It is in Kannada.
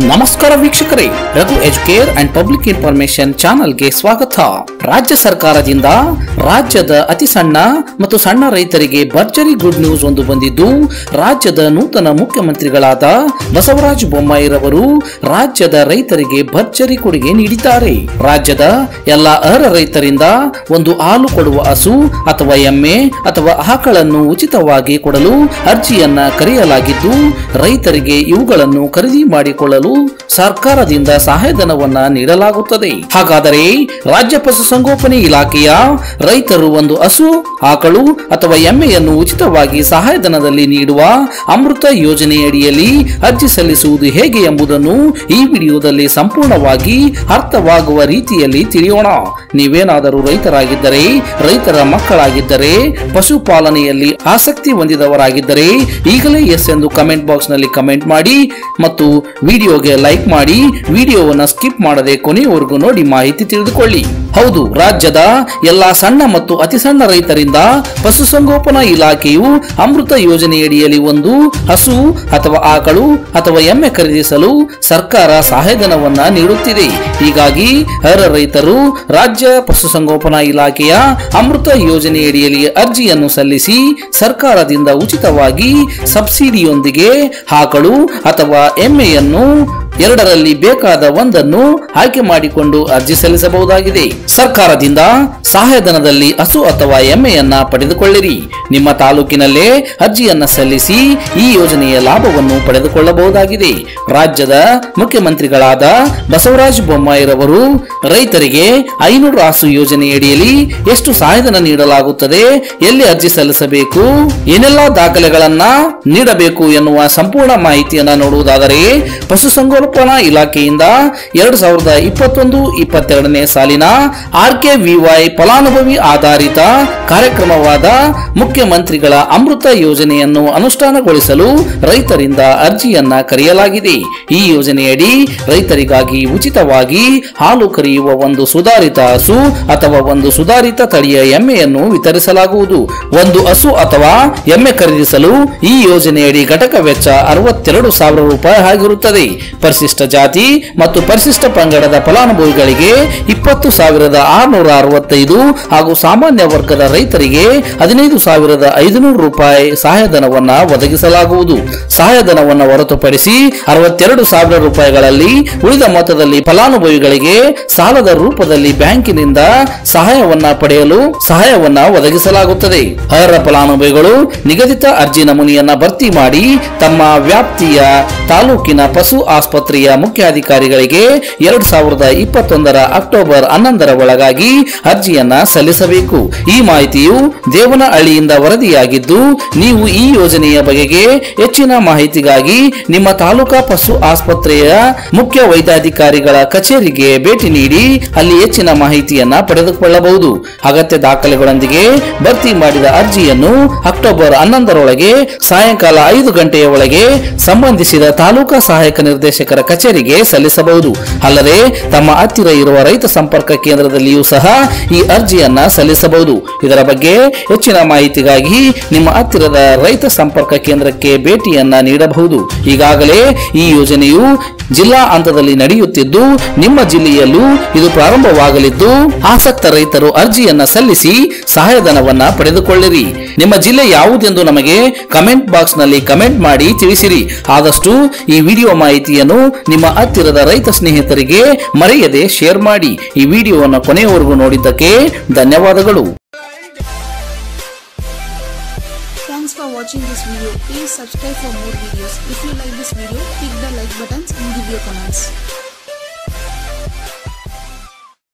ನಮಸ್ಕಾರ ವೀಕ್ಷಕರೇ Raghu Educare and public information ಚಾನಲ್ಗೆ ಸ್ವಾಗತ ರಾಜ್ಯ ಸರ್ಕಾರದಿಂದ ರಾಜ್ಯದ ಅತಿ ಸಣ್ಣ ಮತ್ತು ಸಣ್ಣ ರೈತರಿಗೆ ಭರ್ಜರಿ ಗುಡ್ ನ್ಯೂಸ್ ಒಂದು ಬಂದಿದ್ದು ರಾಜ್ಯದ ನೂತನ ಮುಖ್ಯಮಂತ್ರಿಗಳಾದ ಬಸವರಾಜ ಬೊಮ್ಮಾಯಿರವರು ರಾಜ್ಯದ ರೈತರಿಗೆ ಭರ್ಜರಿ ಕೊಡುಗೆ ನೀಡಿದ್ದಾರೆ ರಾಜ್ಯದ ಎಲ್ಲ ಅರ್ಹ ರೈತರಿಂದ ಒಂದು ಹಾಲು ಕೊಡುವ ಹಸು ಅಥವಾ ಎಮ್ಮೆ ಅಥವಾ ಆಕಳನ್ನು ಉಚಿತವಾಗಿ ಕೊಡಲು ಅರ್ಜಿಯನ್ನ ಕರೆಯಲಾಗಿದ್ದು ರೈತರಿಗೆ ಇವುಗಳನ್ನು ಖರೀದಿ ಮಾಡಿಕೊಳ್ಳಲು ಸರ್ಕಾರದಿಂದ ಸಹಾಯಧನವನ್ನ ನೀಡಲಾಗುತ್ತದೆ ಹಾಗಾದರೆ ರಾಜ್ಯ ಪಶುಸಂಗೋಪನೆ ಇಲಾಖೆಯ ರೈತರು ಒಂದು ಹಸು ಆಕಳು ಅಥವಾ ಎಮ್ಮೆಯನ್ನು ಉಚಿತವಾಗಿ ಸಹಾಯಧನದಲ್ಲಿ ನೀಡುವ ಅಮೃತ ಯೋಜನೆಯಡಿಯಲ್ಲಿ ಅರ್ಜಿ ಸಲ್ಲಿಸುವುದು ಹೇಗೆ ಎಂಬುದನ್ನು ಈ ವಿಡಿಯೋದಲ್ಲಿ ಸಂಪೂರ್ಣವಾಗಿ ಅರ್ಥವಾಗುವ ರೀತಿಯಲ್ಲಿ ತಿಳಿಯೋಣ ನೀವೇನಾದರೂ ರೈತರಾಗಿದ್ದರೆ ರೈತರ ಮಕ್ಕಳಾಗಿದ್ದರೆ ಪಶುಪಾಲನೆಯಲ್ಲಿ ಆಸಕ್ತಿ ಹೊಂದಿದವರಾಗಿದ್ದರೆ ಈಗಲೇ ಎಸ್ ಎಂದು ಕಮೆಂಟ್ ಬಾಕ್ಸ್ ನಲ್ಲಿ ಕಮೆಂಟ್ ಮಾಡಿ ಮತ್ತು ವಿಡಿಯೋಗೆ ಲೈಕ್ ಮಾಡಿ ವಿಡಿಯೋವನ್ನು ಸ್ಕಿಪ್ ಮಾಡದೆ ಕೊನೆಯವರೆಗೂ ನೋಡಿ ಮಾಹಿತಿ ತಿಳಿದುಕೊಳ್ಳಿ ಹೌದು ರಾಜ್ಯದ ಎಲ್ಲಾ ಸಣ್ಣ ಮತ್ತು ಅತಿ ಸಣ್ಣ ರೈತರಿಂದ ಪಶುಸಂಗೋಪನಾ ಇಲಾಖೆಯು ಅಮೃತ ಯೋಜನೆಯಡಿಯಲ್ಲಿ ಒಂದು ಹಸು ಅಥವಾ ಆಕಳು ಅಥವಾ ಎಮ್ಮೆ ಖರೀದಿಸಲು ಸರ್ಕಾರ ಸಹಾಯಧನವನ್ನ ನೀಡುತ್ತಿದೆ ಹೀಗಾಗಿ ಅರ್ಹ ರೈತರು ರಾಜ್ಯ ಪಶುಸಂಗೋಪನಾ ಇಲಾಖೆಯ ಅಮೃತ ಯೋಜನೆಯಡಿಯಲ್ಲಿ ಅರ್ಜಿಯನ್ನು ಸಲ್ಲಿಸಿ ಸರ್ಕಾರದಿಂದ ಉಚಿತವಾಗಿ ಸಬ್ಸಿಡಿಯೊಂದಿಗೆ ಆಕಳು ಅಥವಾ ಎಮ್ಮೆಯನ್ನು ಎರಡರಲ್ಲಿ ಬೇಕಾದ ಒಂದನ್ನು ಆಯ್ಕೆ ಮಾಡಿಕೊಂಡು ಅರ್ಜಿ ಸಲ್ಲಿಸಬಹುದಾಗಿದೆ ಸರ್ಕಾರದಿಂದ ಸಹಾಯಧನದಲ್ಲಿ ಹಸು ಅಥವಾ ಎಮ್ಮೆಯನ್ನ ಪಡೆದುಕೊಳ್ಳಿರಿ ನಿಮ್ಮ ತಾಲೂಕಿನಲ್ಲೇ ಅರ್ಜಿಯನ್ನ ಸಲ್ಲಿಸಿ ಈ ಯೋಜನೆಯ ಲಾಭವನ್ನು ಪಡೆದುಕೊಳ್ಳಬಹುದಾಗಿದೆ ರಾಜ್ಯದ ಮುಖ್ಯಮಂತ್ರಿಗಳಾದ ಬಸವರಾಜ ಬೊಮ್ಮಾಯಿರವರು ರೈತರಿಗೆ ಐನೂರು ರಾಸು ಯೋಜನೆಯಡಿಯಲ್ಲಿ ಎಷ್ಟು ಸಹಾಯಧನ ನೀಡಲಾಗುತ್ತದೆ ಎಲ್ಲಿ ಅರ್ಜಿ ಸಲ್ಲಿಸಬೇಕು ಏನೆಲ್ಲಾ ದಾಖಲೆಗಳನ್ನ ನೀಡಬೇಕು ಎನ್ನುವ ಸಂಪೂರ್ಣ ಮಾಹಿತಿಯನ್ನ ನೋಡುವುದಾದರೆ ಪಶುಸಂಗೋಪನಾ ಇಲಾಖೆಯಿಂದ ಎರಡು ಸಾವಿರದ ಇಪ್ಪತ್ತೊಂದು ಇಪ್ಪತ್ತೆರಡನೇ ಸಾಲಿನ ಆರ್ ಕೆ ವಿವೈ ಫಲಾನುಭವಿ ಆಧಾರಿತ ಕಾರ್ಯಕ್ರಮವಾದ ಮುಖ್ಯಮಂತ್ರಿಗಳ ಅಮೃತ ಯೋಜನೆಯನ್ನು ಅನುಷ್ಠಾನಗೊಳಿಸಲು ರೈತರಿಂದ ಅರ್ಜಿಯನ್ನ ಕರೆಯಲಾಗಿದೆ ಈ ಯೋಜನೆಯಡಿ ರೈತರಿಗಾಗಿ ಉಚಿತವಾಗಿ ಹಾಲು ಕರೆಯುವ ಒಂದು ಸುಧಾರಿತ ಹಸು ಅಥವಾ ಒಂದು ಸುಧಾರಿತ ತಳಿಯ ಎಮ್ಮೆಯನ್ನು ವಿತರಿಸಲಾಗುವುದು ಒಂದು ಹಸು ಅಥವಾ ಎಮ್ಮೆ ಖರೀದಿಸಲು ಈ ಯೋಜನೆಯಡಿ ಘಟಕ ವೆಚ್ಚ ಅರವತ್ತೆರಡು ಸಾವಿರ ರೂಪಾಯಿ ಆಗಿರುತ್ತದೆ ಪರಿಶಿಷ್ಟ ಜಾತಿ ಮತ್ತು ಪರಿಶಿಷ್ಟ ಪಂಗಡದ ಫಲಾನುಭವಿಗಳಿಗೆ ಇಪ್ಪತ್ತು ಸಾವಿರದ ಆರುನೂರ ಅರವತ್ತೈದು ಹಾಗೂ ಸಾಮಾನ್ಯ ವರ್ಗದ ರೈತರಿಗೆ ಹದಿನೈದು ಸಾವಿರದ ಐದುನೂರು ರೂಪಾಯಿ ಸಹಾಯಧನವನ್ನ ಒದಗಿಸಲಾಗುವುದು ಸಹಾಯಧನವನ್ನು ಹೊರತುಪಡಿಸಿ ಅರವತ್ತೆರಡು ಸಾವಿರ ರೂಪಾಯಿಗಳಲ್ಲಿ ಉಳಿದ ಮೊತ್ತದಲ್ಲಿ ಫಲಾನುಭವಿಗಳಿಗೆ ಸಾಲದ ರೂಪದಲ್ಲಿ ಬ್ಯಾಂಕಿನಿಂದ ಸಹಾಯವನ್ನ ಪಡೆಯಲು ಸಹಾಯವನ್ನ ಒದಗಿಸಲಾಗುತ್ತದೆ ಅರ್ಹ ಫಲಾನುಭವಿಗಳು ನಿಗದಿತ ಅರ್ಜಿ ನಮೂನೆಯನ್ನ ಭರ್ತಿ ಮಾಡಿ ತಮ್ಮ ವ್ಯಾಪ್ತಿಯ ತಾಲೂಕಿನ ಪಶು ಆಸ್ಪತ್ರೆಯ ಮುಖ್ಯಾಧಿಕಾರಿಗಳಿಗೆ ಎರಡ್ ಸಾವಿರದ ಇಪ್ಪತ್ತೊಂದರ ಅಕ್ಟೋಬರ್ ಹನ್ನೊಂದರ ಒಳಗಾಗಿ ಅರ್ಜಿಯನ್ನ ಸಲ್ಲಿಸಬೇಕು ಈ ಮಾಹಿತಿಯು ದೇವನಹಳ್ಳಿಯಿಂದ ವರದಿಯಾಗಿದ್ದು ನೀವು ಈ ಯೋಜನೆಯ ಬಗೆಗೆ ಹೆಚ್ಚಿನ ಮಾಹಿತಿಗಾಗಿ ನಿಮ್ಮ ತಾಲೂಕಾ ಪಶು ಆಸ್ಪತ್ರೆಯ ಮುಖ್ಯ ವೈದ್ಯಾಧಿಕಾರಿಗಳ ಕಚೇರಿಗೆ ಭೇಟಿ ನೀಡಿ ಅಲ್ಲಿ ಹೆಚ್ಚಿನ ಮಾಹಿತಿಯನ್ನ ಪಡೆದುಕೊಳ್ಳಬಹುದು ಅಗತ್ಯ ದಾಖಲೆಗಳೊಂದಿಗೆ ಭರ್ತಿ ಮಾಡಿದ ಅರ್ಜಿಯನ್ನು ಅಕ್ಟೋಬರ್ ಹನ್ನೊಂದರೊಳಗೆ ಸಾಯಂಕಾಲ ಐದು ಗಂಟೆಯ ಒಳಗೆ ಸಂಬಂಧಿಸಿದ ತಾಲೂಕಾ ಸಹಾಯಕ ನಿರ್ದೇಶಕರ ಕಚೇರಿಗೆ ಸಲ್ಲಿಸಬಹುದು ಅಲ್ಲದೆ ತಮ್ಮ ಹತ್ತಿರ ಇರುವ ರೈತ ಸಂಪರ್ಕ ಕೇಂದ್ರದಲ್ಲಿಯೂ ಸಹ ಈ ಅರ್ಜಿಯನ್ನ ಸಲ್ಲಿಸಬಹುದು ಇದರ ಬಗ್ಗೆ ಹೆಚ್ಚಿನ ಮಾಹಿತಿಗಾಗಿ ನಿಮ್ಮ ಹತ್ತಿರದ ರೈತ ಸಂಪರ್ಕ ಕೇಂದ್ರಕ್ಕೆ ಭೇಟಿಯನ್ನ ನೀಡಬಹುದು ಈಗಾಗಲೇ ಈ ಯೋಜನೆಯು ಜಿಲ್ಲಾ ಹಂತದಲ್ಲಿ ನಡೆಯುತ್ತಿದ್ದು ನಿಮ್ಮ ಜಿಲ್ಲೆಯಲ್ಲೂ ಇದು ಪ್ರಾರಂಭವಾಗಲಿದ್ದು ಆಸಕ್ತ ರೈತರು ಅರ್ಜಿಯನ್ನ ಸಲ್ಲಿಸಿ ಸಹಾಯಧನವನ್ನ ಪಡೆದುಕೊಳ್ಳಿರಿ ನಿಮ್ಮ ಜಿಲ್ಲೆ ಯಾವುದೆಂದು ನಮಗೆ ಕಮೆಂಟ್ ಬಾಕ್ಸ್ ನಲ್ಲಿ ಕಮೆಂಟ್ ಮಾಡಿ ತಿಳಿಸಿರಿ ಆದಷ್ಟು ಈ ವಿಡಿಯೋ ಮಾಹಿತಿಯನ್ನು ನಿಮ್ಮ ಹತ್ತಿರದ ರೈತ ಸ್ನೇಹಿತರಿಗೆ ಮರೆಯದೆ ಶೇರ್ ಮಾಡಿ ಈ ವಿಡಿಯೋವನ್ನು ಕೊನೆಯವರೆಗೂ ನೋಡಿದ್ದಕ್ಕೆ ಧನ್ಯವಾದಗಳು Thanks for watching this video. Please subscribe for more videos. If you like this video, click the like buttons and give your comments.